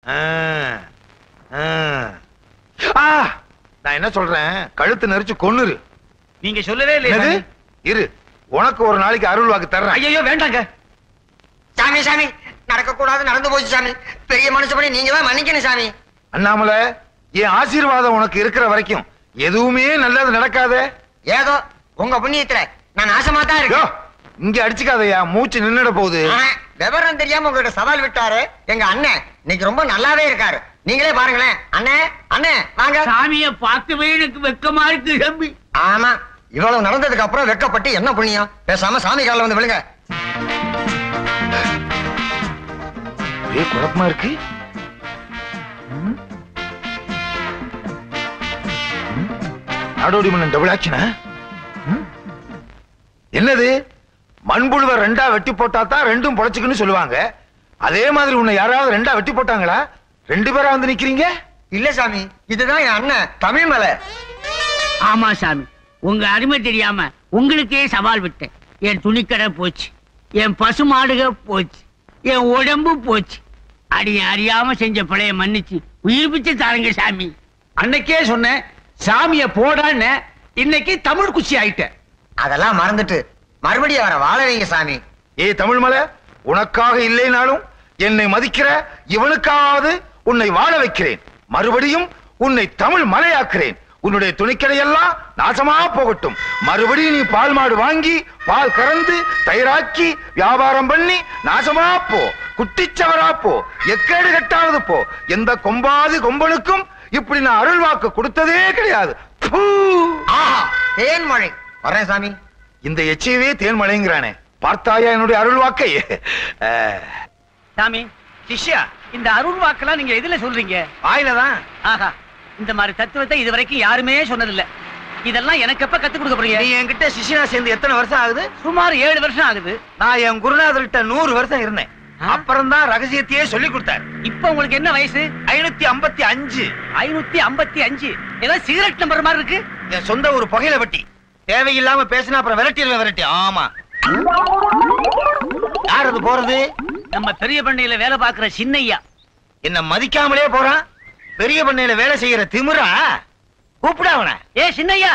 ஆ, ஆ. ஆ, நான் என்ன சொல்றேன் கழுத்து நெரிச்சு கொன்னுரு நீங்க சொல்லவே என்னது? இல்லையே இரு உனக்கு ஒரு நாளைக்கு அருள் வாக்கு தர்றேன் ஐயோ வேண்டாங்க சாமி சாமி நடக்க கூடாது நடந்து போச்சு சாமி பெரிய மனுஷப்படி நீங்க தான் மன்னிக்கணும் சாமி அண்ணாமலை என் ஆசீர்வாதம் உனக்கு இருக்கிற வரைக்கும் எதுவுமே நல்லது நடக்காதே ஏதோ உங்க புண்ணியத்துல நான் நாசமா தான் யோ, இருக்கேன் இங்க அடிச்சுக்காதயா மூச்சு நின்னுட போகுது ஆ, விவரம் தெரியாம உங்ககிட்ட சவால் விட்டாரு எங்க அண்ணன் இன்னைக்கு ரொம்ப நல்லாவே இருக்காரு நீங்களே பாருங்களேன் அண்ணே அண்ணே வாங்க சாமிய பார்க்கவே எனக்கு வெக்கமா இருக்கு தம்பி ஆமா இவ்வளவு நடந்ததுக்கு அப்புறம் வெக்கப்பட்டு என்ன புண்ணியம் பேசாம சாமி காலில் வந்து விழுங்க ஒரே குழப்பமா இருக்கு ம்? ம்? நாடோடி மன்னன் டபுள் ஆக்ஷனா ம்? என்னது மண்புழுவை ரெண்டா வெட்டி போட்டா தான் ரெண்டும் பொழைச்சுக்குன்னு சொல்லுவாங்க அதே மாதிரி உன்னை யாராவது ரெண்டா வெட்டி போட்டாங்களா ரெண்டு பேரா வந்து நிக்கிறீங்க இல்ல சாமி இதுதான் என் அண்ணன் தமிழ் மலை ஆமா சாமி உங்க அருமை தெரியாம உங்களுக்கே சவால் விட்டேன் என் துணிக்கடை போச்சு என் பசு மாடுக போச்சு என் உடம்பு போச்சு அடிய அறியாம செஞ்ச பிழைய மன்னிச்சு உயிர் பிச்சை தாருங்க சாமி அன்னைக்கே சொன்னேன் சாமிய போடான்னு இன்னைக்கு தமிழ் குச்சி ஆயிட்டேன் அதெல்லாம் மறந்துட்டு மறுபடியும் அவரை வாழ வைங்க சாமி ஏய் தமிழ்மலை உனக்காக இல்லைனாலும் என்னை மதிக்கிற இவனுக்காவது உன்னை வாழ வைக்கிறேன் மறுபடியும் உன்னை தமிழ் மலையாக்குறேன் உன்னுடைய துணிக்கடையெல்லாம் நாசமா போகட்டும் மறுபடியும் நீ பால் மாடு வாங்கி பால் கறந்து தயிராக்கி வியாபாரம் பண்ணி நாசமா போ குட்டிச்சவரா போ எக்கேடு கட்டாவது போ எந்த கொம்பாது கொம்பனுக்கும் இப்படி நான் அருள் வாக்கு கொடுத்ததே கிடையாது பூ! ஆஹா தேன் மழை வரேன் சாமி இந்த எச்சையவே தேன்மலைங்கிறானே பார்த்தாயா என்னுடைய அருள் வாக்கை அஹ், சாமி சிஷ்யா இந்த அருள் வாக்கெல்லாம் நீங்க எதுல சொல்றீங்க வாயிலதான் ஆஹா இந்த மாதிரி தத்துவத்தை இது வரைக்கும் யாருமே சொன்னதில்ல இதெல்லாம் எனக்கு எப்ப கத்து கொடுக்க போறீங்க நீ என்கிட்ட சிஷ்யனா சேர்ந்து எத்தனை வருஷம் ஆகுது சுமார் ஏழு வருஷம் ஆகுது நான் என் குருநாதர்கிட்ட நூறு வருஷம் இருந்தேன் ஆ? அப்புறம் தான் ரகசியத்தையே சொல்லி கொடுத்தார் இப்ப உங்களுக்கு என்ன வயசு ஐநூத்தி ஐம்பத்தி அஞ்சு ஐநூத்தி ஐம்பத்தி அஞ்சு ஏதோ சிகரெட் நம்பர் மாதிரி இருக்கு என் சொந்த ஒரு புகையில வட்டி தேவையில்லாம பேசினா அப்புறம் விரட்டிடுவேன் விரட்டி ஆமா யார் அது போறது நம்ம பெரிய பண்ணையில வேலை பார்க்கிற சின்னையா என்ன மதிக்காமலே போறான் பெரிய பண்ணையில வேலை செய்யற திமிரா கூப்பிட அவன ஏ சின்னையா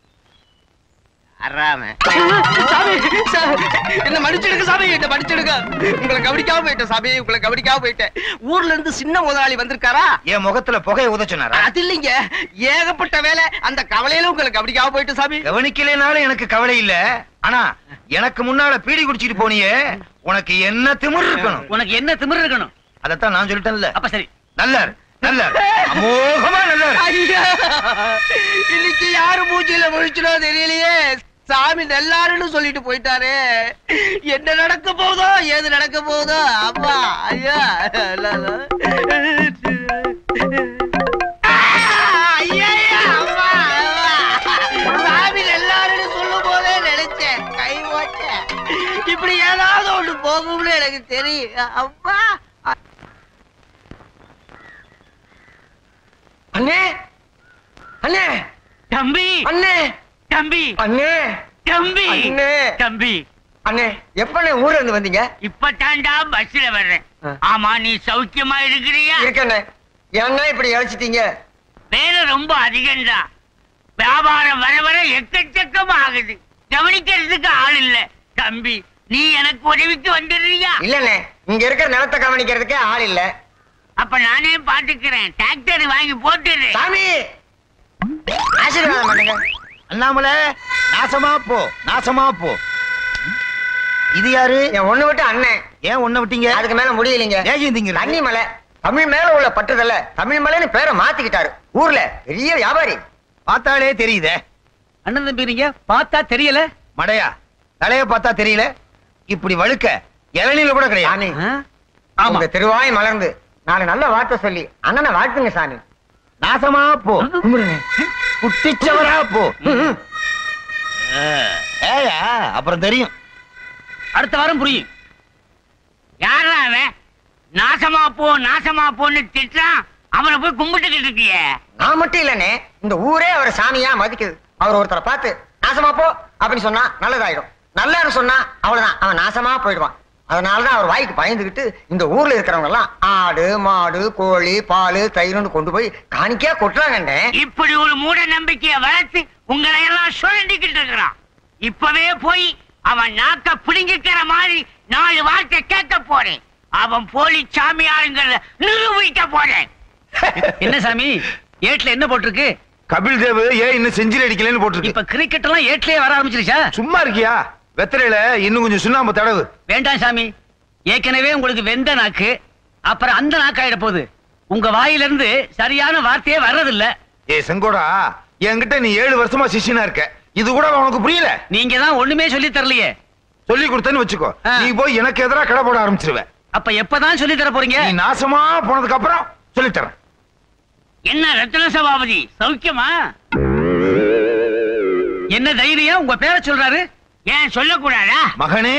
அறாம சாமி சார், என்ன மன்னிச்சிடுங்க சாமி என்ன மன்னிச்சிடுங்க உங்களை கவனிக்காம போயிட்டேன் சாமி உங்களை கவனிக்காம போயிட்டேன் ஊர்ல இருந்து சின்ன முதலாளி வந்திருக்காரா என் முகத்துல புகையை உத சொன்னாரா அது இல்லைங்க ஏகப்பட்ட வேலை அந்த கவலையில உங்களை கவனிக்காம போயிட்டு சாமி கவனிக்கலைனாலும் எனக்கு கவலை இல்ல ஆனா எனக்கு முன்னால பீடி குடிச்சிட்டு போனியே உனக்கு என்ன திமிரு இருக்கணும் உனக்கு என்ன திமிரு இருக்கணும் அதத்தான் நான் சொல்லிட்டேன்ல அப்ப சரி நல்லர் நல்லர் அமோகமா நல்லர் ஐயா, இன்னைக்கு யாரு மூச்சில முழிச்சனோ தெரியலையே சாமி நல்லாருன்னு சொல்லிட்டு போயிட்டாரு என்ன நடக்க போதோ ஏது நடக்க போதோ அம்மா ஐயா லா, லா. ஆ, ஐயையா, அம்மா, அம்மா. சாமி நல்லாருன்னு சொல்லும் போதே நினைச்சேன் கை ஓச்சேன் இப்படி ஏதாவது ஒண்ணு போகும்னு எனக்கு தெரியும் அம்மா அண்ணே அண்ணே தம்பி அண்ணே தம்பி அண்ணே தம்பி அண்ணே. தம்பி அண்ணே எப்பண்ணே ஊர்ல இருந்து வந்தீங்க இப்ப தாண்டா பஸ்ல வர்றேன் ஆ. ஆமா நீ சௌக்கியமா இருக்கிறியா இருக்கண்ணே ஏன்னா இப்படி இழைச்சிட்டீங்க வேலை ரொம்ப அதிகம்டா வியாபாரம் வர வர எக்கச்சக்கமா ஆகுது கவனிக்கிறதுக்கு ஆள் இல்ல தம்பி நீ எனக்கு உதவிக்கு வந்துடுறியா இல்லண்ணே இங்க இருக்கிற நிலத்தை கவனிக்கிறதுக்கே ஆள் இல்ல அப்ப நானே பாத்துக்கிறேன் டிராக்டர் வாங்கி போட்டுடுறேன் சாமி ஆசீர்வாதம் பண்ணுங்க அண்ணாமலை நாசமா போ நாசமா போ இது யாரு என் ஒண்ணு விட்டு அண்ணன் ஏன் உன்னை விட்டீங்க அதுக்கு மேல முடியலைங்க ஏகிந்தீங்க தண்ணி மலை தமிழ் மேல உள்ள பட்டுதல்ல தமிழ் மலைன்னு பேரை மாத்திக்கிட்டாரு ஊர்ல பெரிய வியாபாரி பார்த்தாலே தெரியுதே அண்ணன் தம்பி நீங்க பார்த்தா தெரியல மடையா தலைய பார்த்தா தெரியல இப்படி வழுக்க இளநில கூட கிடையாது சாமி ஆமா உங்க திருவாய் மலர்ந்து நாலு நல்ல வார்த்தை சொல்லி அண்ணனை வாழ்த்துங்க சாமி நாசமா போ குட்டிச்சவரா போ ஏயா அப்புறம் தெரியும் அடுத்த வாரம் புரியும் யாரா அவன் நாசமா போ நாசமா போன்னு திட்டான் அவனை போய் கும்பிட்டுக்கிட்டு இருக்கியே நான் மட்டும் இல்லனே இந்த ஊரே அவரை சாமியா மதிக்குது அவர் ஒருத்தரை பார்த்து நாசமா போ அப்படின்னு சொன்னா நல்லதாயிடும் நல்லன்னு சொன்னா அவ்வளவுதான் அவன் நாசமா போயிடுவான் அதனாலதான் அவர் வாய்க்கு பயந்துகிட்டு இந்த ஊர்ல இருக்கிறவங்க எல்லாம் ஆடு மாடு கோழி பால் தயிர்னு கொண்டு போய் காணிக்கையா கொட்டுறாங்கண்ணே இப்படி ஒரு மூட நம்பிக்கைய வளர்த்து உங்களை எல்லாம் சுழண்டிக்கிட்டு இருக்கிறான் இப்பவே போய் அவன் நாக்க பிடுங்கிக்கிற மாதிரி நாலு வார்த்தை கேட்க போறேன் அவன் போலி சாமியாருங்கிறத நிரூபிக்க போறேன் என்ன சாமி ஏட்ல என்ன போட்டிருக்கு கபில் தேவ் ஏன் இன்னும் செஞ்சுரி அடிக்கலன்னு போட்டிருக்கு இப்ப கிரிக்கெட் எல்லாம் ஏட்லயே வர ஆரம்பிச்சிருச்சா சும்மா இருக்கியா வெத்தலையில இன்னும் கொஞ்சம் சுண்ணாம்பு தடவு வேண்டாம் சாமி ஏற்கனவே உங்களுக்கு வெந்த நாக்கு அப்புறம் அந்த நாக்கு ஆயிட போகுது உங்க வாயில இருந்து சரியான வார்த்தையே வர்றதில்ல ஏ செங்கோடா என்கிட்ட நீ ஏழு வருஷமா சிஷ்யனா இருக்க இது கூட உனக்கு புரியல நீங்க தான் ஒண்ணுமே சொல்லி தரலையே சொல்லி கொடுத்தேன்னு வச்சுக்கோ ஆ. நீ போய் எனக்கு எதிரா கடை போட ஆரம்பிச்சிருவ அப்ப எப்பதான் சொல்லி தர போறீங்க நீ நாசமா போனதுக்கு அப்புறம் சொல்லித்தரேன் என்ன ரத்ன சபாபதி சௌக்கியமா என்ன தைரியம் உங்க பேரை சொல்றாரு ஏன் சொல்லக்கூடாதா மகனே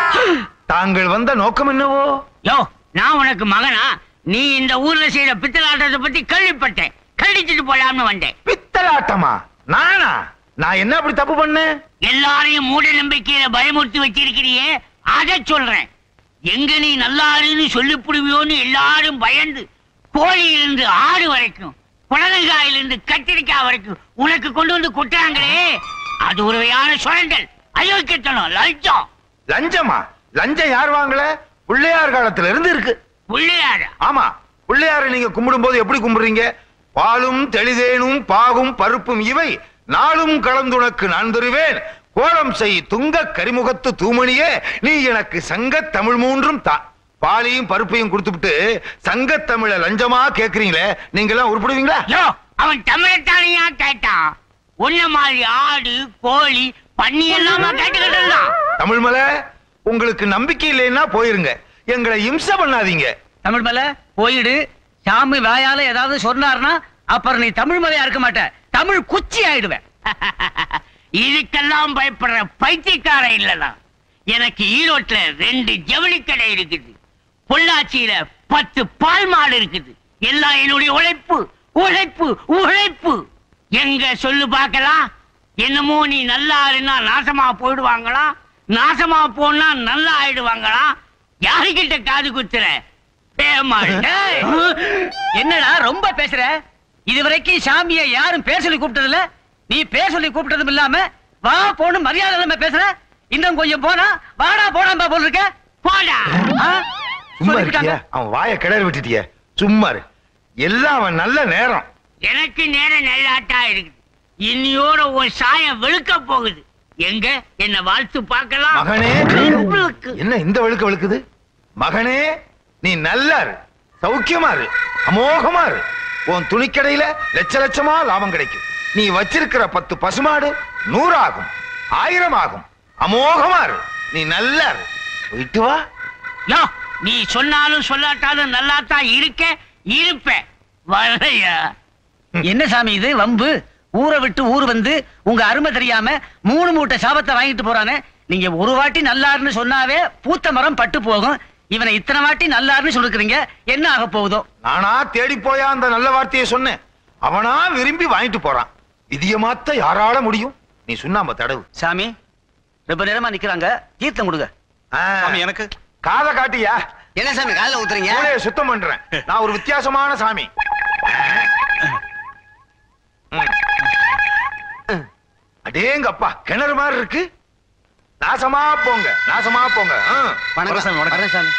தாங்கள் வந்த நோக்கம் என்னவோ யோ நான் உனக்கு மகனா நீ இந்த ஊர்ல செய்யற பித்தலாட்டத்தை பத்தி கேள்விப்பட்டேன் கழிச்சிட்டு போலாம்னு வந்தேன் பித்தலாட்டமா நானா நான் என்ன அப்படி தப்பு பண்ணேன் எல்லாரையும் மூட நம்பிக்கையில பயமுறுத்தி வச்சிருக்கிறியே அத சொல்றேன் எங்க நீ நல்லாருன்னு சொல்லி புடுவியோன்னு எல்லாரும் பயந்து கோழியிலிருந்து ஆடு வரைக்கும் புடலங்காயிலிருந்து கத்திரிக்காய் வரைக்கும் உனக்கு கொண்டு வந்து கொட்டுறாங்களே அது ஒரு வகையான சுரண்டல் அயோக்கியத்தனம் லஞ்சம் லஞ்சமா லஞ்சம் யார் வாங்கல பிள்ளையார் காலத்துல இருந்து இருக்கு பிள்ளையார ஆமா பிள்ளையாரை நீங்க கும்பிடும் போது எப்படி கும்பிடுறீங்க பாலும் தெளிதேனும் பாகும் பருப்பும் இவை நாளும் கலந்துனக்கு நான் தருவேன் கோலம் செய் துங்க கரிமுகத்து தூமணியே நீ எனக்கு சங்க தமிழ் மூன்றும் தா பாலையும் பருப்பையும் கொடுத்துவிட்டு சங்க தமிழ லஞ்சமா கேக்குறீங்களே நீங்க எல்லாம் உருப்படுவீங்களா யோ அவன் தமிழத்தானையா கேட்டான் உன்ன மாதிரி ஆடு கோழி பன்னி எல்லாமா கேட்டுக்கிட்டு இருந்தான் தமிழ் மலை உங்களுக்கு நம்பிக்கை இல்லைன்னா போயிருங்க எங்களை இம்சை பண்ணாதீங்க தமிழ் மலை போயிடு சாமி வாயால ஏதாவது சொன்னார்னா அப்புறம் நீ தமிழ் மலையா இருக்க மாட்ட தமிழ் குச்சி ஆயிடுவேன் இதுக்கெல்லாம் பயப்படுற பைத்தியக்கார இல்லடா எனக்கு ஈரோட்ல ரெண்டு ஜவுளி கடை இருக்குது பொள்ளாச்சியில பத்து பால் மாடு இருக்குது எல்லாம் என்னுடைய உழைப்பு உழைப்பு உழைப்பு எங்க சொல்லு பார்க்கலாம் என்னமோ நீ நல்லா இருந்தா நாசமா போயிடுவாங்களா நாசமா போனா நல்லா ஆயிடுவாங்களா யாருக்கிட்ட காது குத்துற பேமாள் டேய். என்னடா ரொம்ப பேசுற இதுவரைக்கும் சாமியை யாரும் பேர் சொல்லி கூப்பிட்டதில்ல நீ பேர் சொல்லி கூப்பிட்டதும் இல்லாம வா போன்னு மரியாதை இல்லாம பேசுற இன்னும் கொஞ்சம் போனா வாடா போடாம்பா போல் இருக்க போடா ஆ? சும்மா சொல்லிவிட்டாங்க. இருக்கியா அவன் வாயை கிளறி விட்டுட்டிய சும்மா இரு. எல்லாம் அவன் நல்ல நேரம் எனக்கு நேரம் நல்லாட்டா இருக்குது இன்னியோட உன் சாயம் வெளுக்க போகுது எங்க என்ன வாழ்த்து பார்க்கலாம் மகனே உங்களுக்கு. என்ன இந்த வழுக்க வழுக்குது மகனே நீ நல்லா இரு சௌக்கியமா இரு அமோகமா இரு உன் துணிக்கடையில லட்ச லட்சமா லாபம் கிடைக்கும் நீ வச்சிருக்கிற பத்து பசுமாடு நூறாகும் ஆயிரம் ஆகும் அமோகமா இரு நீ நல்லா இரு போயிட்டு வா யோ நீ சொன்னாலும் சொல்லாட்டாலும் நல்லாத்தான் இருக்க இருப்ப வரையா என்ன சாமி இது வம்பு ஊரை விட்டு ஊர் வந்து உங்க அருமை தெரியாம மூணு மூட்டை சாபத்தை வாங்கிட்டு போறானே நீங்க ஒரு வாட்டி நல்லாருன்னு சொன்னாவே பூத்த மரம் பட்டு போகும் இவனை இத்தனை வாட்டி நல்லாருன்னு சொல்லிருக்கிறீங்க என்ன ஆக போகுதோ நானா தேடி போயா அந்த நல்ல வார்த்தையை சொன்னேன் அவனா விரும்பி வாங்கிட்டு போறான் விதிய மாத்த யாரால முடியும் நீ சுண்ணாம்ப தடவு சாமி ரொம்ப நேரமா நிக்கிறாங்க தீர்த்தம் கொடுங்க ஆ, எனக்கு காதை காட்டியா என்ன சாமி காலைல ஊத்துறீங்க மூளையை சுத்தம் பண்றேன் நான் ஒரு வித்தியாசமான சாமி ம். அடேங்கப்பா கிணறு மாதிரி இருக்கு நாசமா போங்க நாசமா போங்க ஆ. வணக்கம் சாமி வணக்கம் சாமி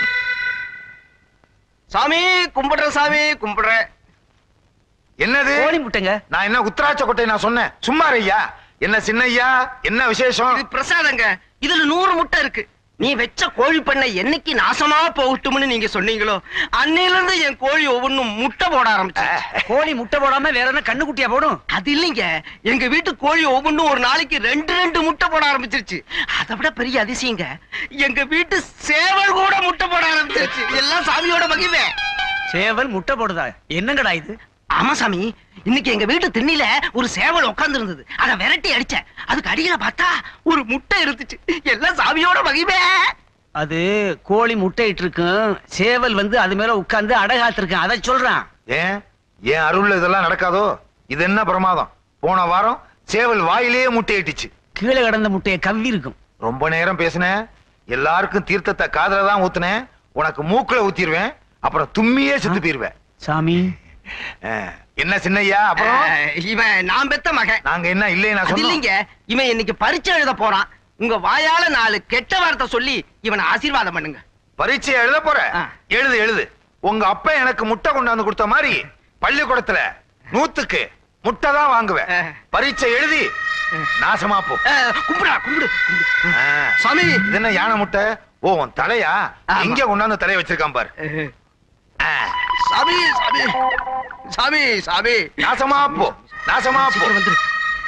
சாமி கும்பிடுறேன் சாமி கும்பிடுறேன் என்னது கோழி முட்டைங்க நான் என்ன உத்தராட்ச கொட்டை நான் சொன்னேன் சும்மா ஐயா என்ன சின்னையா என்ன விசேஷம் இது பிரசாதங்க இதுல நூறு முட்டை இருக்கு நீ வெச்ச கோழி பண்ணை என்னைக்கு நாசமா போகட்டும்னு நீங்க சொன்னீங்களோ அன்னையில இருந்து என் கோழி ஒவ்வொன்றும் முட்டை போட ஆரம்பிச்சு கோழி முட்டை போடாம வேற என்ன கண்ணு குட்டியா போடும் அது இல்லைங்க எங்க வீட்டு கோழி ஒவ்வொன்றும் ஒரு நாளைக்கு ரெண்டு ரெண்டு முட்டை போட ஆரம்பிச்சிருச்சு அதை விட பெரிய அதிசயங்க எங்க வீட்டு சேவல் கூட முட்டை போட ஆரம்பிச்சிருச்சு எல்லாம் சாமியோட மகிமை சேவல் முட்டை போடுதா என்னங்கடா இது ஆமா சாமி இன்னைக்கு எங்க வீட்டு திண்ணில ஒரு சேவல் உட்கார்ந்து இருந்தது அத விரட்டி அடிச்சேன் அதுக்கு அடியில பார்த்தா ஒரு முட்டை இருந்துச்சு எல்லாம் சாமியோட மகிமை அது கோழி முட்டையிட்டு இருக்கும் சேவல் வந்து அது மேல உட்கார்ந்து அடகாத்திருக்கேன் அதை சொல்றான் ஏன் ஏன் அருள்ல இதெல்லாம் நடக்காதோ இது என்ன பிரமாதம் போன வாரம் சேவல் வாயிலேயே முட்டையிட்டுச்சு கீழே கிடந்த முட்டையை கவ்வி இருக்கும் ரொம்ப நேரம் பேசினேன் எல்லாருக்கும் தீர்த்தத்தை காதுல தான் ஊத்துனேன் உனக்கு மூக்குல ஊத்திடுவேன் அப்புறம் தும்மியே செத்து போயிருவேன் சாமி அஹ், என்ன சின்னையா அப்புறம் அஹ், இவன் நான் பெத்த மகன் நாங்க என்ன இல்லை நான் அது சொன்னோம் இல்லைங்க இவன் இன்னைக்கு பரீட்சை எழுத போறான் உங்க வாயால நாலு கெட்ட வார்த்தை சொல்லி இவனை ஆசீர்வாதம் பண்ணுங்க பரீட்சை எழுத போற ஆ. எழுது எழுது உங்க அப்பா எனக்கு முட்டை கொண்டாந்து கொடுத்த மாதிரி பள்ளிக்கூடத்துல நூத்துக்கு முட்டை தான் வாங்குவேன் ஆ. பரீட்சை எழுதி நாசமா போ அஹ், கும்பிடா கும்பிடு கும்பிடு. ஆ. சாமி இது என்ன யானை முட்டை ஓ உன் தலையா ஆமா. எங்க கொண்டாந்து தலைய வச்சிருக்கான் பாரு அஹ், ஆ. சாமி சாமி சாமி சாமி நாசமா போ நாசமா போ சீக்கிரம் வந்துரு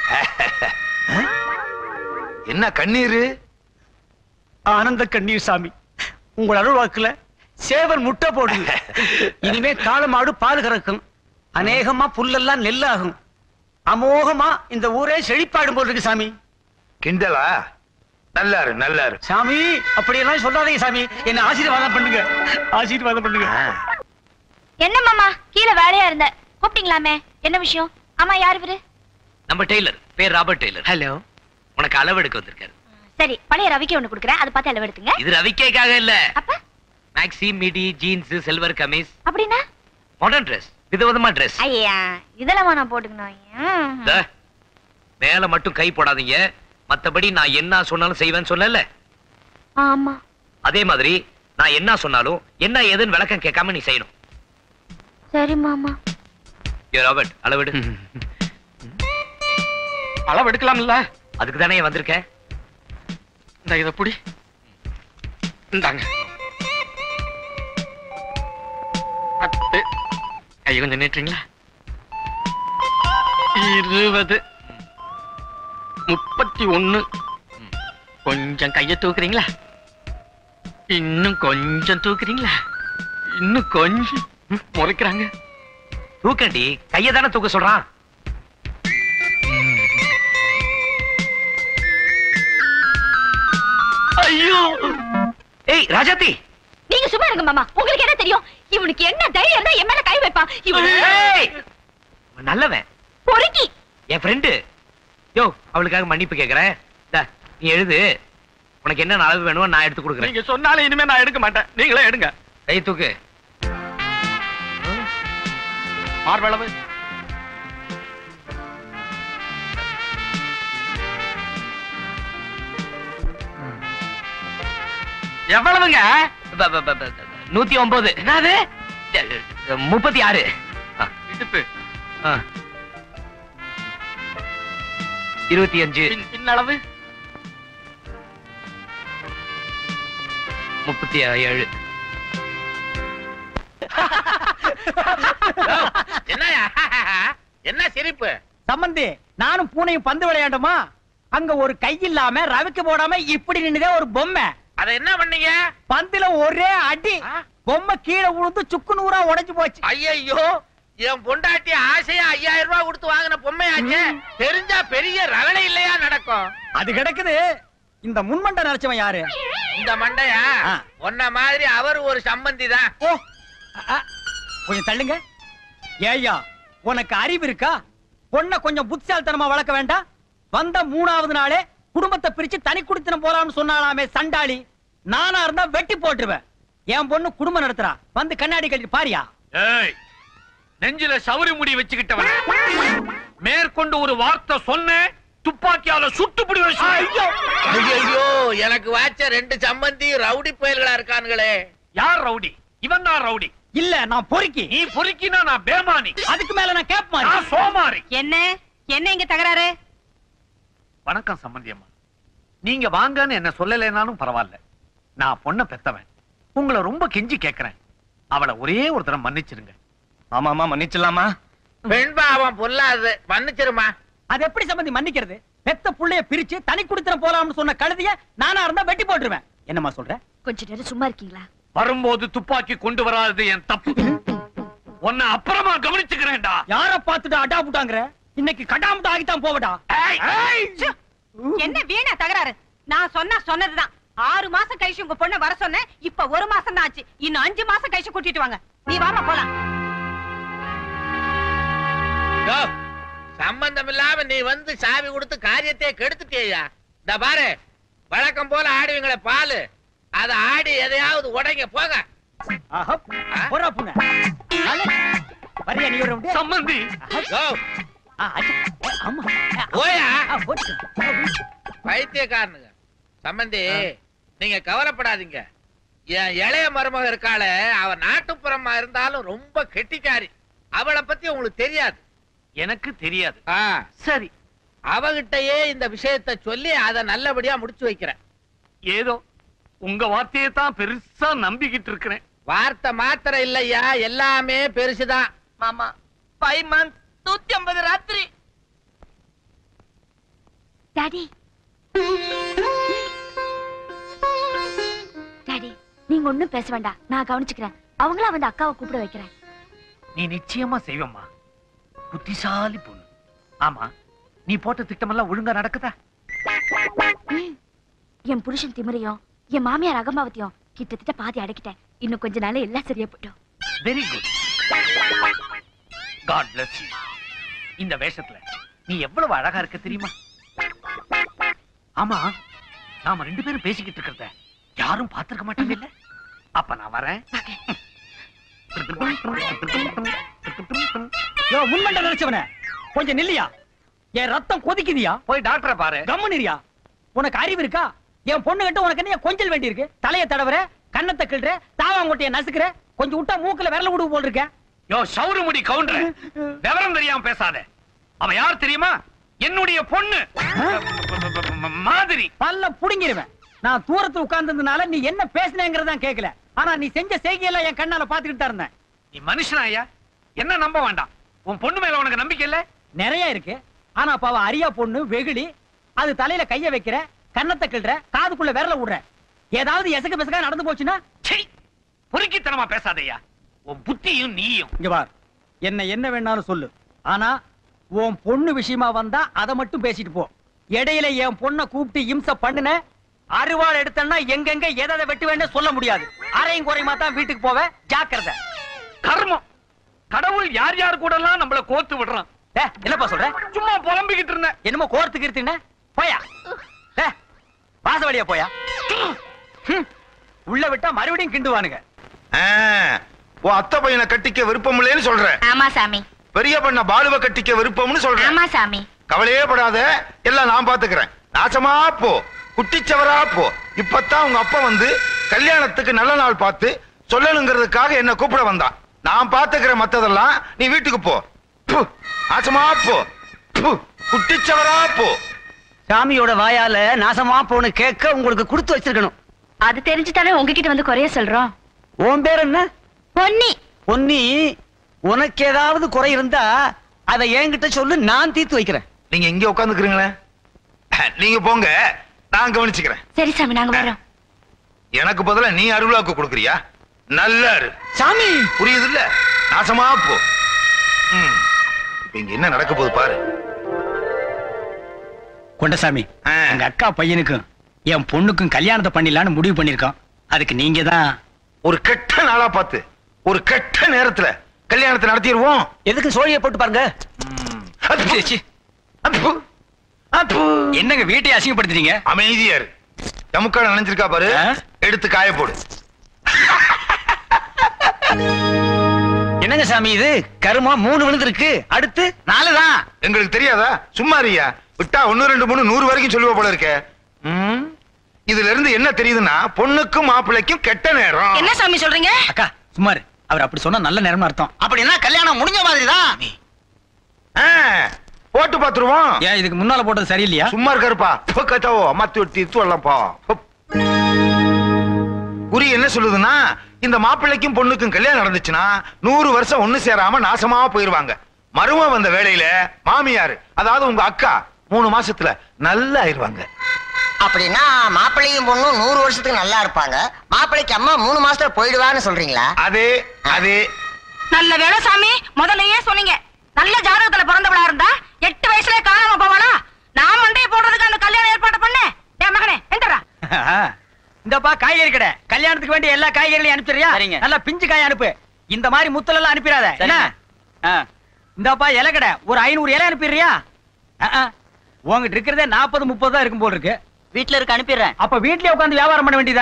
என்ன கண்ணீரு ஆனந்த கண்ணீர் சாமி உங்கள் அருள்வாக்குல சேவல் முட்டை போடுது இனிமே காளமாடு பால் கறக்கும் அநேகமா புல்லெல்லாம் நெல்லாகும் அமோகமா இந்த ஊரே செழிப்பாடும் போல் இருக்கு சாமி கிண்டலா நல்லாரு நல்லாரு சாமி அப்படியெல்லாம் சொல்லாதீங்க சாமி என்ன ஆசீர்வாதம் பண்ணுங்க ஆசீர்வாதம் பண்ணுங்க ஆ. என்ன மாமா கீழே வேலையா இருந்த கூப்பிட்டீங்களாமே என்ன விஷயம் ஆமா யார் இவரு நம்ம டெய்லர் பேர் ராபர்ட் டெய்லர் ஹலோ உனக்கு அளவு எடுக்க வந்திருக்காரு சரி பழைய ரவிக்கு ஒண்ணு கொடுக்குறேன் அதை பார்த்து அளவு எடுத்துங்க இது ரவிக்கேக்காக இல்ல அப்ப maxi midi jeans salwar kameez அப்படின்னா மாடர்ன் ட்ரெஸ் விதவிதமா ட்ரெஸ் ஐயா இதெல்லாம் நான் போட்டுக்கணும் ம். மேல மட்டும் கை போடாதீங்க மத்தபடி நான் என்ன சொன்னாலும் செய்வேன்னு சொன்னேன்ல ஆமா அதே மாதிரி நான் என்ன சொன்னாலும் என்ன ஏதுன்னு விளக்கம் கேட்காம நீ செய்யணும் சரி மாமா யோ ராபர்ட் அளவெடு அளவு எடுக்கலாம்ல அதுக்கு தானே வந்திருக்கேன் இந்த இத புடி இந்தாங்க பத்து கை கொஞ்சம் நீட்டுறீங்களா இருபது முப்பத்தி ஒண்ணு கொஞ்சம் கைய தூக்குறீங்களா இன்னும் கொஞ்சம் தூக்குறீங்களா இன்னும் கொஞ்சம் ம், முறைக்கிறாங்க தூக்கண்டி கையை தானே தூக்க சொல்றான் ஐயோ ஏய் ராஜாத்தி நீங்க சும்மா இருங்க மாமா உங்களுக்கு என்ன தெரியும் இவனுக்கு என்ன தைரியம் தான் என் மேல கை வைப்பான் இவனு ஏய்! அவன் நல்லவன் பொறுக்கி என் ஃப்ரெண்டு யோ அவளுக்காக மன்னிப்பு கேக்குறேன் இந்தா, நீ எழுது உனக்கு என்ன அளவு வேணுமோ நான் எடுத்து கொடுக்குறேன் நீங்க சொன்னாலும் இனிமே நான் எடுக்க மாட்டேன் நீங்களே எடுங்க கை தூக்கு மார்பளவு எவ்வளவுங்க ப- ப- ப- ப- நூத்தி ஒன்பது என்னது முப்பத்தி ஆறு ஆ, இடுப்பு ஆ. இருபத்தி அஞ்சு பின் பின்னளவு முப்பத்தி ஏழு என்னயா என்ன சிரிப்பு சம்பந்தி நானும் பூனையும் பந்து விளையாண்டோமா அங்க ஒரு கை இல்லாம ரவிக்கு போடாம இப்படி நின்னுதே ஒரு பொம்மை அத என்ன பண்ணீங்க பந்துல ஒரே அடி ஆ? பொம்மை கீழே விழுந்து சுக்கு நூறா உடைஞ்சு போச்சு ஐயையோ என் பொண்டாட்டி ஆசையா ஐயாயிரம் ரூபாய் கொடுத்து வாங்கின பொம்மையாச்சே தெரிஞ்சா பெரிய ரகலை இல்லையா நடக்கும் அது கிடக்குது இந்த முன்மண்ட நினைச்சவன் யாரு இந்த மண்டையா ஆ. உன்ன மாதிரி அவர் ஒரு சம்பந்தி தான் ஓ அ, அ, கொஞ்சம் தள்ளுங்க ஏய்யா உனக்கு அறிவு இருக்கா பொண்ண கொஞ்சம் புத்திசாலித்தனமா வளர்க்க வேண்டாம் வந்த மூணாவது நாளே குடும்பத்தை பிரிச்சு தனி குடித்தனம் போறான்னு சொன்னாலாமே சண்டாளி நானா இருந்தா வெட்டி போட்டுருவேன் என் பொண்ணு குடும்பம் நடத்துறா வந்து கண்ணாடி கட்டி பாரியா ஏய் நெஞ்சில சவுரி முடி வச்சுக்கிட்டவன் மேற்கொண்டு ஒரு வார்த்தை சொன்னேன் துப்பாக்கியால சுட்டு பிடி ஐயோ எனக்கு வாச்ச ரெண்டு சம்பந்தி ரவுடி பயல்களா இருக்கானுங்களே யார் ரவுடி இவன் தான் ரவுடி இல்ல நான் பொறுக்கி நீ பொறுக்கினா நான் பேமானி அதுக்கு மேல நான் கேப் மாதிரி நான் சோமாரி என்ன என்ன இங்க தகராறு வணக்கம் சம்பந்தி அம்மா நீங்க வாங்கன்னு என்ன சொல்லலைனாலும் பரவாயில்ல நான் பொண்ண பெத்தவன் உங்களை ரொம்ப கெஞ்சி கேக்குறேன் அவளை ஒரே ஒரு தரம் மன்னிச்சிருங்க ஆமாமா மன்னிச்சிடலாமா பெண் பாவம் பொல்லாது மன்னிச்சிருமா அது எப்படி சம்பந்தி மன்னிக்கிறது பெத்த புள்ளைய பிரிச்சு தனி குடித்தனம் போலாம்னு சொன்ன கழுதிய நானா இருந்தா வெட்டி போட்டுருவேன் என்னம்மா சொல்ற கொஞ்ச நேரம் சும்மா இருக்கீங்களா வரும்போது துப்பாக்கி கொண்டு வராதது என் தப்பு உன்னை அப்புறமா கவனிச்சுக்கிறேன்டா யார பார்த்துட்டு அடா புட்டாங்கற இன்னைக்கு கடாமுட்டா ஆகித்தான் போவடா என்ன வீணா தகராறு நான் சொன்னா சொன்னதுதான் ஆறு மாசம் கழிச்சு உங்க பொண்ணை வர சொன்னேன் இப்ப ஒரு மாசம் தான் ஆச்சு இன்னும் அஞ்சு மாசம் கழிச்சு கூட்டிட்டு வாங்க நீ வாமா போலாம் சம்பந்தம் இல்லாம நீ வந்து சாவி கொடுத்து காரியத்தை கெடுத்துட்டியா இந்த பாரு வழக்கம் போல ஆடுவீங்களே பாலு அத ஆடி எதையாவது உடைங்க போங்க ஆஹா, போடா புண்ண. நாளை, வரியா நீ ஒரு ரவுண்டு? சம்மந்தி யோ, ஆ, அச்சா, ஏ, ஆமா. ஆ, போயா ஆ, போட்டுக்க. பைத்தியக்காரனுங்க சம்மந்தி நீங்க கவலைப்படாதீங்க என் இளைய மருமக இருக்காள அவ நாட்டுப்புறமா இருந்தாலும் ரொம்ப கெட்டிக்காரி அவளை பத்தி உங்களுக்கு தெரியாது எனக்கு தெரியாது ஆ, சரி அவகிட்டயே இந்த விஷயத்தை சொல்லி அதை நல்லபடியா முடிச்சு வைக்கிறேன் ஏதோ உங்க வார்த்தையை தான் பெருசா நம்பிக்கிட்டு இருக்கிறேன் வார்த்தை மாத்திரம் இல்லையா எல்லாமே பெருசுதான் மாமா ஃபைவ் மந்த் நூத்தி ஐம்பது ராத்திரி டாடி டாடி நீங்க ஒண்ணும் பேச வேண்டாம் நான் கவனிச்சுக்கிறேன் அவங்களா வந்து அக்காவை கூப்பிட வைக்கிறேன் நீ நிச்சயமா செய்வம்மா புத்திசாலி பொண்ணு ஆமா நீ போட்ட திட்டமெல்லாம் ஒழுங்கா நடக்குதா ம். என் புருஷன் திமிரையும் என் மாமியார் அகம்பாவத்தையும் கிட்டத்தட்ட பாதி அடக்கிட்டேன் இன்னும் கொஞ்ச நாள் எல்லாம் சரியா போயிடும் very good god bless you இந்த வேஷத்துல நீ எவ்வளவு அழகா இருக்க தெரியுமா ஆமா நாம ரெண்டு பேரும் பேசிக்கிட்டு இருக்கிறத யாரும் பார்த்திருக்க மாட்டாங்க இல்ல அப்ப நான் வரேன் யோ, முன்மண்ட நினைச்சவன கொஞ்சம் நில்லியா என் ரத்தம் கொதிக்குதியா போய் டாக்டரை பாரு கம்முனிரியா உனக்கு அறிவு இருக்கா என் பொண்ணு கிட்ட உனக்கு என்ன கொஞ்சல் வேண்டி இருக்கு தலைய தடவற கண்ணத்தை கிள்ற தாவாங்கொட்டைய நசுக்குற கொஞ்சம் விட்டா மூக்குல விரல விடுவு போல் இருக்க யோ சவுறு முடி கவுண்டர் விவரம் தெரியாம பேசாத அவ யார் தெரியுமா என்னுடைய பொண்ணு மாதிரி பல்ல புடுங்கிருவேன் நான் தூரத்துல உட்கார்ந்ததுனால நீ என்ன பேசுனேங்கிறதா கேட்கல ஆனா நீ செஞ்ச செய்கையெல்லாம் என் கண்ணால பாத்துக்கிட்டு தான் இருந்தேன் நீ மனுஷனா ஐயா என்ன நம்ப வேண்டாம் உன் பொண்ணு மேல உனக்கு நம்பிக்கை இல்ல நிறைய இருக்கு ஆனா அப்ப அவ அரியா பொண்ணு வெகுளி அது தலையில கைய வைக்கிற கண்ணத்தை கிள்ற காதுக்குள்ள விரல விடுற ஏதாவது எசக்கு பெசக்கா நடந்து போச்சுன்னா சீ பொறுக்கித்தனமா பேசாதய்யா உன் புத்தியும் நீயும் இங்க பார் என்ன என்ன வேணாலும் சொல்லு ஆனா உன் பொண்ணு விஷயமா வந்தா அதை மட்டும் பேசிட்டு போ இடையில என் பொண்ணை கூப்பிட்டு இம்ச பண்ணுன அருவாள் எடுத்தேன்னா எங்கெங்க எதை வெட்டு வேணும் சொல்ல முடியாது அரையும் குறையுமா தான் வீட்டுக்கு போவ ஜாக்கிரதை கர்மம் கடவுள் யார் யார் கூட எல்லாம் நம்மள கோத்து விடுறான் டேய், என்னப்பா சொல்ற சும்மா புலம்பிக்கிட்டு இருந்தேன் என்னமோ கோர்த்துக்கு இருத்துன போயா டேய், வாசவடியா போயா ஹம், உள்ள விட்டா மறுபடியும் கிண்டுவானுங்க ஆ, உன் அத்தை பையனை கட்டிக்க விருப்பம் இல்லைன்னு சொல்ற ஆமா சாமி பெரிய பண்ண பாலுவை கட்டிக்க விருப்பம்னு சொல்ற ஆமா சாமி கவலையே படாத எல்லாம் நான் பாத்துக்கிறேன் நாசமா போ குட்டிச்சவரா போ இப்பதான் உங்க அப்பா வந்து கல்யாணத்துக்கு நல்ல நாள் பார்த்து சொல்லணுங்கிறதுக்காக என்ன கூப்பிட வந்தான் நான் பாத்துக்கிறேன் மத்ததெல்லாம் நீ வீட்டுக்கு போ ப்பு, நாசமா போ ப்பு, குட்டிச்சவரா போ சாமியோட வாயால நாசமா போன்னு கேட்க உங்களுக்கு கொடுத்து வச்சிருக்கணும் அது தெரிஞ்சுதானே உங்ககிட்ட வந்து குறைய சொல்றோம் உன் பேர் என்ன பொன்னி பொன்னி உனக்கு ஏதாவது குறை இருந்தா அதை என்கிட்ட சொல்லு நான் தீர்த்து வைக்கிறேன் நீங்க இங்க உட்காந்துக்கிறீங்களே நீங்க போங்க நான் கவனிச்சுக்கிறேன் சரி சாமி நாங்க வரோம் எனக்கு பதிலா நீ அருளாக்கு கொடுக்குறியா நல்லா இரு சாமி புரியுது இல்ல நாசமா போ ம். இப்ப இங்க என்ன நடக்க போகுது பாரு கொண்டசாமி ஆ. எங்க அக்கா பையனுக்கும் என் பொண்ணுக்கும் கல்யாணத்தை பண்ணிடலான்னு முடிவு பண்ணிருக்கோம் அதுக்கு நீங்க தான் ஒரு கெட்ட நாளா பார்த்து ஒரு கெட்ட நேரத்துல கல்யாணத்தை நடத்திடுவோம் எதுக்கு சோழியை போட்டு பாருங்க அப்பு, அப்பு, அப்பு. என்னங்க வீட்டை அசிங்கப்படுத்துறீங்க அமைதியா இரு தமுக்கால நினைஞ்சிருக்கா பாரு ஆ? எடுத்து காய போடு என்னங்க சாமி இது கருமம் மூணு விழுந்திருக்கு அடுத்து நாலுதான் எங்களுக்கு தெரியாதா சும்மா இருயா விட்டா ஒண்ணு ரெண்டு மூணு நூறு வரைக்கும் சொல்லுவ போல இருக்க ம்? இதுல இருந்து என்ன தெரியுதுன்னா பொண்ணுக்கும் மாப்பிள்ளைக்கும் கெட்ட நேரம் என்ன சாமி சொல்றீங்க அக்கா சுமார் அவர் அப்படி சொன்னா நல்ல நேரம்னு அர்த்தம் அப்படின்னா கல்யாணம் முடிஞ்ச மாதிரி தான் ஆ, போட்டு பாத்துருவோம் ஏன் இதுக்கு முன்னால போட்டது சரியில்லையா சும்மா இருக்காருப்பா கத்தாவோ அம்மாத்தி ஒட்டி வரலாம்ப்பா குறி என்ன சொல்லுதுன்னா இந்த மாப்பிள்ளைக்கும் பொண்ணுக்கும் கல்யாணம் நடந்துச்சுன்னா நூறு வருஷம் ஒண்ணு சேராம நாசமா போயிருவாங்க மரும வந்த வேலையில மாமியார் அதாவது உங்க அக்கா மூணு மாசத்துல நல்லா ஆயிருவாங்க அப்படின்னா மாப்பிள்ளையும் பொண்ணும் நூறு வருஷத்துக்கு நல்லா இருப்பாங்க மாப்பிள்ளைக்கு அம்மா மூணு மாசத்துல போயிடுவான்னு சொல்றீங்களா அதே அதே நல்ல வேலை சாமி முதல்லயே சொன்னீங்க நல்ல ஜாதகத்துல பிறந்தவளா இருந்தா எட்டு வயசுல காணாம போவாளா நான் மண்டைய போடுறதுக்கு அந்த கல்யாணம் ஏற்பாடு பண்ணேன் என் மகனே எந்தரா இந்தப்பா காய்கறி கடை கல்யாணத்துக்கு வேண்டிய எல்லா காய்கறிகளையும் அனுப்பிடுறியா சரிங்க. நல்லா பிஞ்சு காய் அனுப்பு இந்த மாதிரி முத்தல் எல்லாம் அனுப்பிடாத என்ன ஆ. இந்தாப்பா இலை கடை ஒரு ஐநூறு இலை அனுப்பிடுறியா ஆ, ஆ. உங்ககிட்ட இருக்கிறதே நாற்பது முப்பது தான் இருக்கும் போல் இருக்கு வீட்டுல இருக்க அனுப்பிடுறேன் அப்ப வீட்லயே உட்கார்ந்து வியாபாரம் பண்ண வேண்டியதானே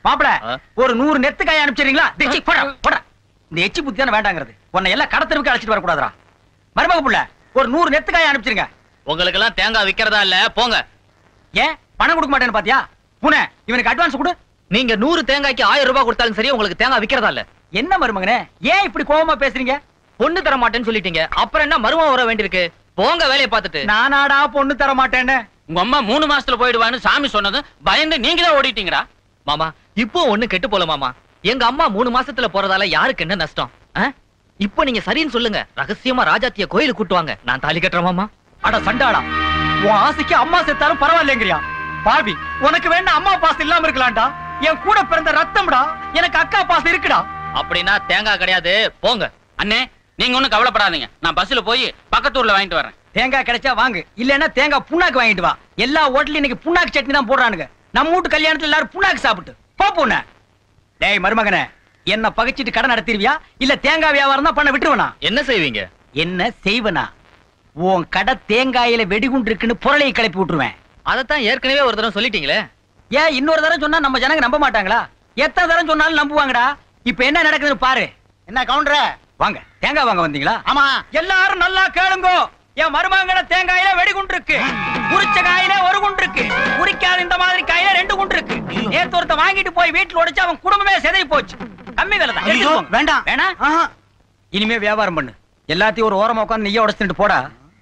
மாப்பிள ஆ? ஒரு நூறு நெத்து காய் அனுப்பிச்சிடுறீங்களா திச்சி போடா போடா இந்த எச்சி புத்தி தானே வேண்டாங்கிறது உன்னை எல்லாம் கடத்தலுக்கு அழைச்சிட்டு வரக்கூடாதுடா மருமக புள்ள ஒரு நூறு நெத்து காய் அனுப்பிச்சிருங்க உங்களுக்கு எல்லாம் தேங்காய் விக்கிறதா இல்ல போங்க ஏன் பணம் கொடுக்க மாட்டேன்னு பாத்தியா புனே இவனுக்கு அட்வான்ஸ் கொடு நீங்க நூறு தேங்காய்க்கு ஆயிரம் ரூபாய் கொடுத்தாலும் சரி உங்களுக்கு தேங்காய் விக்கிறதா இல்ல என்ன மருமகனே ஏன் இப்படி கோவமா பேசுறீங்க பொண்ணு தர மாட்டேன்னு சொல்லிட்டீங்க அப்புறம் என்ன மருமம் வர வேண்டியிருக்கு போங்க வேலையை பார்த்துட்டு நானாடா பொண்ணு தர மாட்டேன்னு உங்க அம்மா மூணு மாசத்துல போயிடுவான்னு சாமி சொன்னது பயந்து நீங்க தான் ஓடிட்டீங்கடா மாமா இப்போ ஒண்ணு கெட்டு போல மாமா எங்க அம்மா மூணு மாசத்துல போறதால யாருக்கு என்ன நஷ்டம் ஆ? இப்போ நீங்க சரின்னு சொல்லுங்க ரகசியமா ராஜாத்திய கோயிலுக்கு கூட்டுவாங்க நான் தாலி கட்டுறேன் மாமா அட சண்டாளா உன் ஆசைக்கு அம்மா செத்தாலும் பரவாயில்லைங்கிறியா பாவி உனக்கு வேணா அம்மா பாசம் இல்லாம இருக்கலாம்டா என் கூட பிறந்த ரத்தம்டா எனக்கு அக்கா பாசம் இருக்குடா அப்படின்னா தேங்காய் கிடையாது போங்க அண்ணே நீங்க ஒண்ணும் கவலைப்படாதீங்க நான் பஸ்ல போய் பக்கத்தூர்ல வாங்கிட்டு வரேன் தேங்காய் கிடைச்சா வாங்கு இல்லன்னா தேங்காய் புண்ணாக்கு வாங்கிட்டு வா எல்லா ஹோட்டலும் இன்னைக்கு புண்ணாக்கு சட்னி தான் போடுறானுங்க நம்ம வீட்டு கல்யாணத்துல எல்லாரும் புண்ணாக்கு சாப்பிட்டு போ பொண்ணு டேய் மருமகனே என்ன பகைச்சிட்டு கடை நடத்திருவியா இல்ல தேங்காய் வியாபாரம் தான் பண்ண விட்டுருவனா என்ன செய்வீங்க என்ன செய்வனா உன் கடை தேங்காயில வெடிகுண்டு இருக்குன்னு புரளையை கிளப்பி விட்டுருவேன் அதத்தான் ஏற்கனவே ஒரு தடவை சொல்லிட்டீங்களே ஏன் இன்னொரு தடவை சொன்னா நம்ம ஜனங்க நம்ப மாட்டாங்களா எத்தனை தடவை சொன்னாலும் நம்புவாங்கடா இப்ப என்ன நடக்குதுன்னு பாரு என்ன கவுண்டர வாங்க தேங்காய் வாங்க வந்தீங்களா ஆமா எல்லாரும் நல்லா கேளுங்கோ என் மருமகன தேங்காயில வெடிகுண்டு இருக்கு உரிச்ச காயில ஒரு குண்டு இருக்கு உரிக்காத இந்த மாதிரி காயில ரெண்டு குண்டு இருக்கு நேத்து ஒருத்த வாங்கிட்டு போய் வீட்டுல உடைச்சு அவன் குடும்பமே செதறி போச்சு கம்மி விலை தான் எடுத்துட்டு போங்க. வேண்டாம் வேணா இனிமே வியாபாரம் பண்ணு எல்லாத்தையும் ஒரு ஓரமா உட்காந்து நெய்ய உடைச்சிட்டு போடா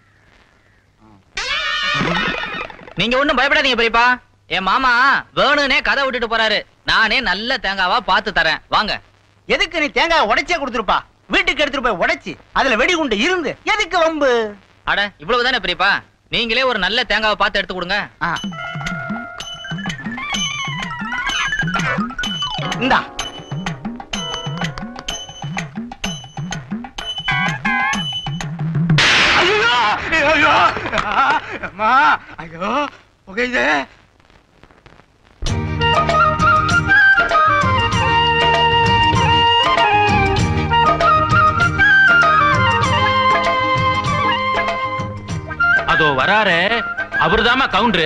நீங்க ஒண்ணும் பயப்படாதீங்க பெரியப்பா என் மாமா வேணும்னே கதை விட்டுட்டு போறாரு நானே நல்ல தேங்காவா பார்த்து தரேன் வாங்க எதுக்கு நீ தேங்காய் உடைச்சே கொடுத்துருப்பா வீட்டுக்கு எடுத்துட்டு போய் உடைச்சு அதுல வெடிகுண்டு இருந்து எதுக்கு வம்பு அட இவ்வளவுதானே பெரியப்பா நீங்களே ஒரு நல்ல தேங்காவை பார்த்து எடுத்து கொடுங்க ஆ. இந்தா ஐயோ ஐயோ அம்மா ஐயோ புகையுதே அதோ வராரு அவருதாம்மா கவுண்டரு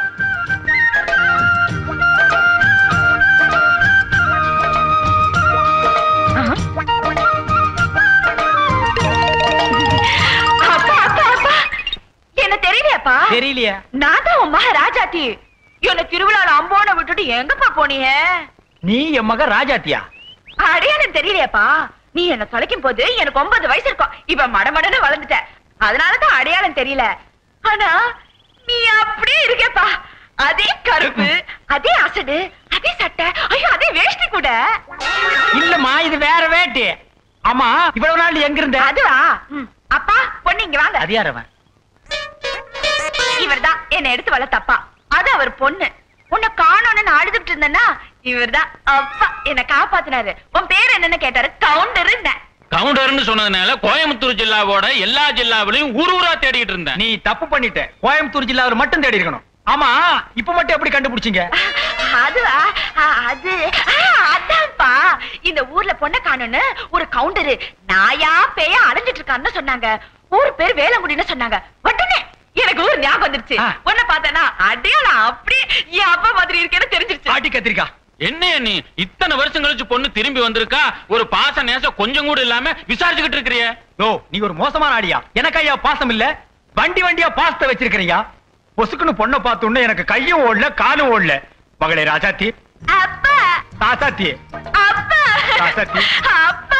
அப்பா அப்பா அப்பா என்ன தெரியலையாப்பா தெரியலையா நான் தான் உன் மக ராஜாத்தி என்ன திருவிழால அம்போன விட்டுட்டு எங்கப்பா போனீங்க நீ என் மக ராஜாத்தியா அடையாளம் தெரியலையாப்பா நீ என்ன தொலைக்கும் போது எனக்கு ஒன்பது வயசு இருக்கும் இப்ப மடமடன்னு வளர்ந்துட்ட அதனாலதான் அடையாளம் தெரியல ஆனா நீ அப்படியே இருக்கேப்பா அதே கருப்பு அதே அசடு அதே சட்டை ஐயோ அதே வேஷ்டி கூட இல்லம்மா இது வேற வேட்டு ஆமா இவ்வளவு நாள் நீ எங்க இருந்த அதுவா ம். அப்பா பொண்ணு இங்க வாங்க அது யார் அவன் இவர்தான் என்ன எடுத்து வளர்த்தப்பா அது அவர் பொண்ணு உன்னை காணோன்னு நான் அழுதுட்டு இருந்தேன்னா இவர்தான் அப்பா என்ன காப்பாத்தினாரு உன் பேர் என்னன்னு கேட்டாரு கவுண்டர் கவுண்டர்னு சொன்னதுனால கோயம்புத்தூர் ஜில்லாவோட எல்லா ஜில்லாவிலையும் ஊர் ஊரா தேடிட்டு இருந்தேன் நீ தப்பு பண்ணிட்ட கோயம்புத்தூர் ஜில்லாவில் மட்டும் தேடி இருக்கணும் ஆமா இப்ப மட்டும் எப்படி கண்டுபிடிச்சீங்க அதுவா ஆ, அது ஆ, அதான்ப்பா இந்த ஊர்ல பொண்ணை காணோன்னு ஒரு கவுண்டரு நாயா பேயா அலைஞ்சிட்டு இருக்கான்னு சொன்னாங்க ஊர் பேர் வேலங்குடின்னு சொன்னாங்க உடனே எனக்கு ஊர் ஞாபகம் வந்துருச்சு ஆ. உன்னை பார்த்தேன்னா அடையாளம் அப்படியே என் அப்பா மாதிரி இருக்கேன்னு தெரிஞ்சிருச்சு ஆட்டி கத்திரிக்கா என்ன நீ இத்தனை வருஷம் கழிச்சு பொண்ணு திரும்பி வந்திருக்கா ஒரு பாச நேசம் கொஞ்சம் கூட இல்லாம விசாரிச்சுக்கிட்டு இருக்கிறிய யோ நீ ஒரு மோசமான ஆடியா எனக்கு ஐயா பாசம் இல்ல வண்டி வண்டியா பாசத்தை வச்சிருக்கிறீங்க பொசுக்குன்னு பொண்ணை பார்த்த எனக்கு கையும் ஓடல காலும் ஓடல மகளே ராஜாத்தி அப்பா தாசாத்தி அப்பா ராசாத்தி. அப்பா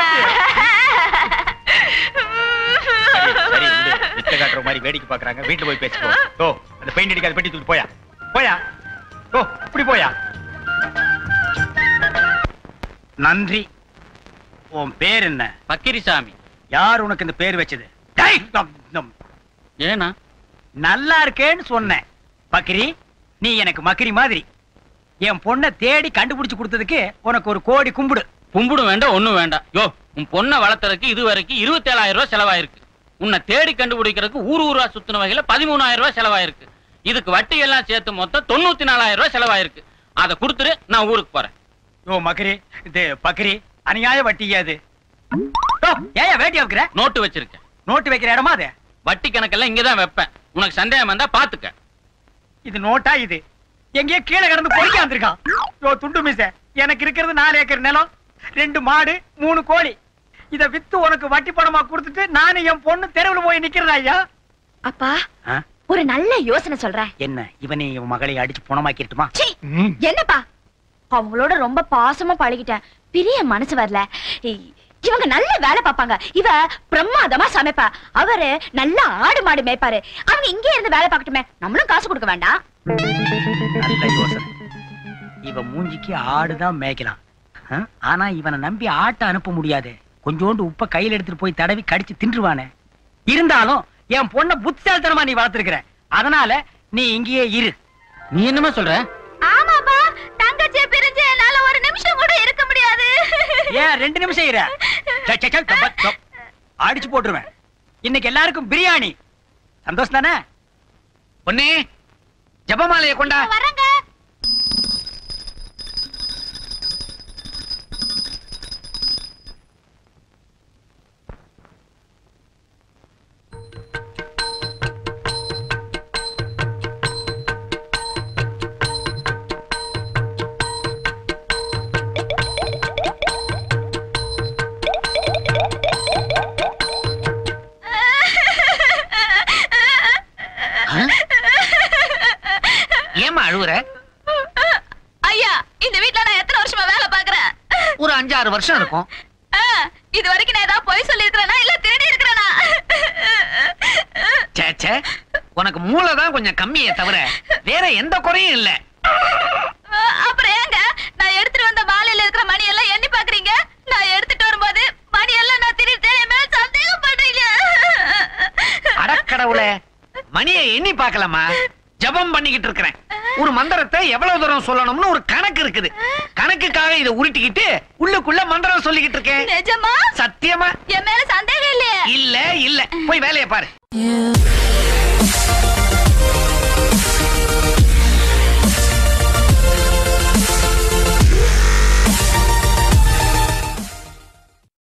சரி விடு. வித்த காட்டுற மாதிரி வேடிக்கை பாக்குறாங்க வீட்டுல போய் பேசிக்கோ ஓ அந்த பெயிண்ட் அடிக்காத பெட்டி தூக்கி போயா போயா ஓ இப்படி போயா நன்றி உன் பேர் என்ன பக்கிரிசாமி யார் உனக்கு இந்த பேர் வச்சது டேய், நம், நம். ஏனா நல்லா இருக்கேன்னு சொன்னேன் பக்ரி நீ எனக்கு மக்கிரி மாதிரி என் பொண்ணை தேடி கண்டுபிடிச்சு கொடுத்ததுக்கு உனக்கு ஒரு கோடி கும்பிடு கும்பிடும் வேண்டாம் ஒண்ணும் வேண்டாம் யோ உன் பொண்ணை வளர்த்தறதுக்கு இது வரைக்கும் இருபத்தேழாயிரம் ரூபாய் செலவாயிருக்கு உன்னை தேடி கண்டுபிடிக்கிறதுக்கு ஊர் ஊரா சுத்தின வகையில பதிமூணாயிரம் ரூபாய் செலவாயிருக்கு இதுக்கு வட்டி எல்லாம் சேர்த்து மொத்தம் தொண்ணூத்தி நாலாயிரம் ரூபாய் செலவாயிருக்கு அதை கொடுத்துரு நான் ஊருக்கு போறேன் யோ மக்கிரி இது பக்ரி அநியாய வட்டியாது ஏன் வேட்டி வைக்கிற நோட்டு வச்சிருக்கேன் நோட்டு வைக்கிற இடமா அது வட்டி கணக்கெல்லாம் இங்கதான் வைப்பேன் உனக்கு சந்தேகம் வந்தா பாத்துக்க இது நோட்டா இது எங்கேயோ கீழே கிடந்து பொறுக்கி வந்திருக்கான் யோ துண்டு மிச எனக்கு இருக்கிறது நாலு ஏக்கர் நிலம் ரெண்டு மாடு மூணு கோழி இத வித்து உனக்கு வட்டி பணமா கொடுத்துட்டு நானும் என் பொண்ணு தெருவில் போய் நிக்கிறதா ஐயா அப்பா ஆ? ஒரு நல்ல யோசனை சொல்றேன் என்ன இவனே இவன் மகளை அடிச்சு புணமாக்கிட்டுமா சீ, என்னப்பா அவங்களோட ரொம்ப பாசமா பழகிட்டேன் பிரிய மனசு வரல இ- இவங்க நல்ல வேலை பார்ப்பாங்க இவ பிரமாதமா சமைப்பா அவரு நல்லா ஆடு மாடு மேய்ப்பாரு அவங்க இங்கே இருந்து வேலை பார்க்கட்டுமே நம்மளும் காசு கொடுக்க வேண்டாம் நல்ல யோசனை இவன் மூஞ்சிக்கு ஆடுதான் மேய்க்கலாம் ஆ? ஆனா இவனை நம்பி ஆட்டை அனுப்ப முடியாது கொஞ்சோண்டு உப்ப கையில எடுத்துட்டு போய் தடவி கடிச்சு தின்றுவானே இருந்தாலும் என் பொண்ண புத்திசாலித்தனமா நீ வளர்த்திருக்கிற அதனால நீ இங்கேயே இரு நீ என்னமா சொல்ற ஆமாப்பா தங்கச்சியை பிரிஞ்சு என்னால ஒரு நிமிஷம் கூட இருக்க முடியாது ஏன் ரெண்டு நிமிஷம் இரு சே, சே, சே, தப்பா, தப். அடிச்சு போட்டுருவேன் இன்னைக்கு எல்லாருக்கும் பிரியாணி சந்தோஷம் தானே பொண்ணே ஜபமாலையை கொண்டா வரங்க ஏமா அழுவுற ஐயா இந்த வீட்ல நான் எத்தனை வருஷமா வேலை பாக்குறேன் ஒரு அஞ்சாறு வருஷம் இருக்கும் இது வரைக்கும் நான் ஏதாவது பொய் சொல்லி இருக்கிறேனா இல்ல திருடி இருக்கிறேனா சே சே உனக்கு மூளை தான் கொஞ்சம் கம்மியே தவிர வேற எந்த குறையும் இல்ல அப்புறம் ஏங்க நான் எடுத்துட்டு வந்த மாலையில இருக்கிற மணி எல்லாம் எண்ணி பாக்குறீங்க நான் எடுத்துட்டு வரும்போது மணி எல்லாம் நான் திருட்டேன் என் மேல சந்தேகப்படுறீங்க அடக்கடவுளே மணியை எண்ணி பார்க்கலாமா ஜபம் பண்ணிக்கிட்டு இருக்கிறேன் ஒரு மந்திரத்தை எவ்வளவு தூரம் சொல்லணும்னு ஒரு கணக்கு இருக்குது கணக்குக்காக இதை உருட்டிக்கிட்டு உள்ளுக்குள்ள மந்திரம் சொல்லிக்கிட்டு இருக்கேன் நிஜமா சத்தியமா என் மேல சந்தேகம் இல்லையே இல்ல இல்ல போய் வேலையை பாரு You